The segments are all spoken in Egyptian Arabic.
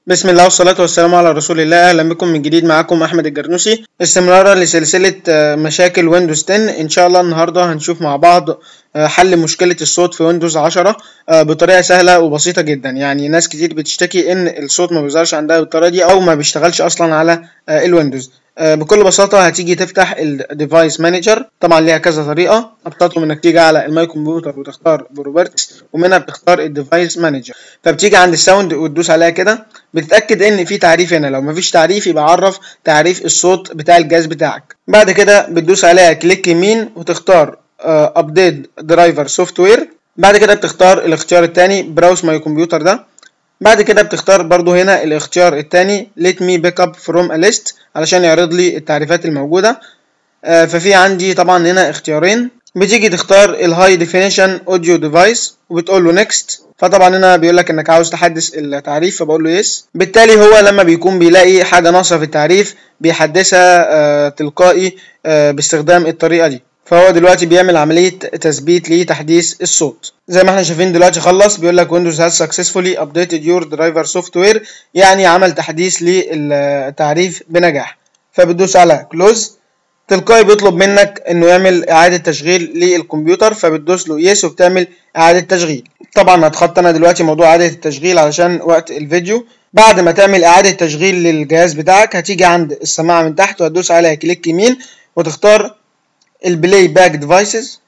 بسم الله والصلاة والسلام على رسول الله أهلا بكم من جديد معاكم أحمد الجرنوسي استمرارا لسلسلة آه، مشاكل ويندوز 10 إن شاء الله النهاردة هنشوف مع بعض آه، حل مشكلة الصوت في ويندوز 10 آه، بطريقة سهلة وبسيطة جدا يعني ناس كتير بتشتكي إن الصوت ما بيظهرش عندها بالطريقة دي أو ما بيشتغلش أصلا على آه، الويندوز آه، بكل بساطة هتيجي تفتح الديفايس مانجر طبعا ليها كذا طريقة بتطلب انك تيجي على الماي كمبيوتر وتختار بروبرتس ومنها بتختار الديفايس مانجر فبتيجي عند الساوند وتدوس عليها كده بتتأكد ان في تعريف هنا لو مفيش تعريف يبقى عرف تعريف الصوت بتاع الجهاز بتاعك بعد كده بتدوس عليها كليك يمين وتختار ابديت درايفر سوفت وير بعد كده بتختار الاختيار التاني براوس ماي كمبيوتر ده بعد كده بتختار برضو هنا الاختيار التاني let me pick up from a list علشان يعرض لي التعريفات الموجودة آه، ففي عندي طبعا هنا اختيارين بتيجي تختار الهاي ديفينيشن اوديو ديفايس وبتقول له نيكست فطبعا هنا بيقول لك انك عاوز تحدث التعريف فبقول له يس بالتالي هو لما بيكون بيلاقي حاجه ناقصه في التعريف بيحدثها آه، تلقائي آه، باستخدام الطريقه دي فهو دلوقتي بيعمل عمليه تثبيت لتحديث الصوت زي ما احنا شايفين دلوقتي خلص بيقول لك ويندوز هاز سكسسفولي ابديتد يور درايفر سوفت وير يعني عمل تحديث للتعريف بنجاح فبتدوس على كلوز تلقائي بيطلب منك انه يعمل اعادة تشغيل للكمبيوتر فبتدوس له يس وبتعمل اعادة تشغيل طبعا هتخطى انا دلوقتي موضوع اعادة التشغيل علشان وقت الفيديو بعد ما تعمل اعادة تشغيل للجهاز بتاعك هتيجي عند السماعة من تحت وهتدوس عليها كليك يمين وتختار البلاي باك ديفايسز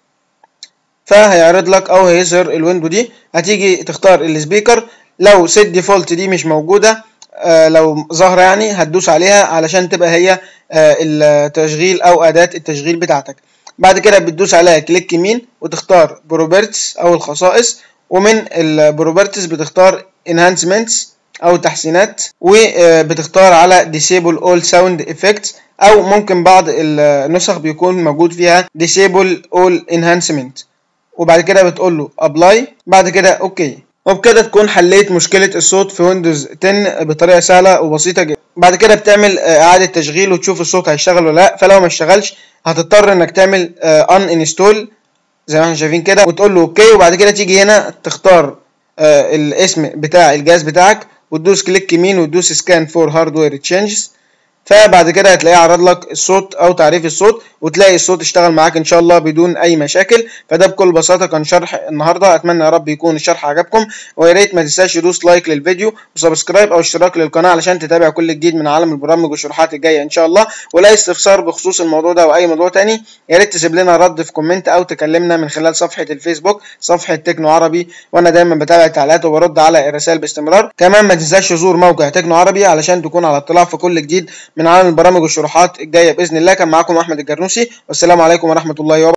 فهيعرض لك او هيظهر الويندو دي هتيجي تختار السبيكر لو سيت ديفولت دي مش موجودة آه، لو ظاهرة يعني هتدوس عليها علشان تبقى هي آه، التشغيل او اداة التشغيل بتاعتك بعد كده بتدوس عليها كليك يمين وتختار بروبرتس او الخصائص ومن البروبرتس بتختار enhancements او تحسينات وبتختار على disable all sound effects او ممكن بعض النسخ بيكون موجود فيها disable all enhancement وبعد كده بتقول له apply بعد كده اوكي وبكده تكون حليت مشكلة الصوت في ويندوز 10 بطريقة سهلة وبسيطة جدا بعد كده بتعمل آه، إعادة تشغيل وتشوف الصوت هيشتغل ولا لأ فلو ما اشتغلش هتضطر إنك تعمل ان انستول زي ما احنا شايفين كده وتقول له اوكي وبعد كده تيجي هنا تختار آه، الاسم بتاع الجهاز بتاعك وتدوس كليك يمين وتدوس سكان فور هاردوير تشينجز فبعد كده هتلاقيه عرض لك الصوت او تعريف الصوت وتلاقي الصوت اشتغل معاك ان شاء الله بدون اي مشاكل فده بكل بساطه كان شرح النهارده اتمنى يا رب يكون الشرح عجبكم ويا ريت ما تنساش تدوس لايك للفيديو وسبسكرايب او اشتراك للقناه علشان تتابع كل جديد من عالم البرامج والشروحات الجايه ان شاء الله ولا استفسار بخصوص الموضوع ده او اي موضوع تاني يا ريت تسيب لنا رد في كومنت او تكلمنا من خلال صفحه الفيسبوك صفحه تكنو عربي وانا دايما بتابع التعليقات وبرد على الرسائل باستمرار كمان ما تنساش تزور موقع تكنو عربي علشان تكون على اطلاع في كل جديد من عالم البرامج والشروحات الجايه باذن الله كان معاكم احمد الجرنوسي والسلام عليكم ورحمه الله وبركاته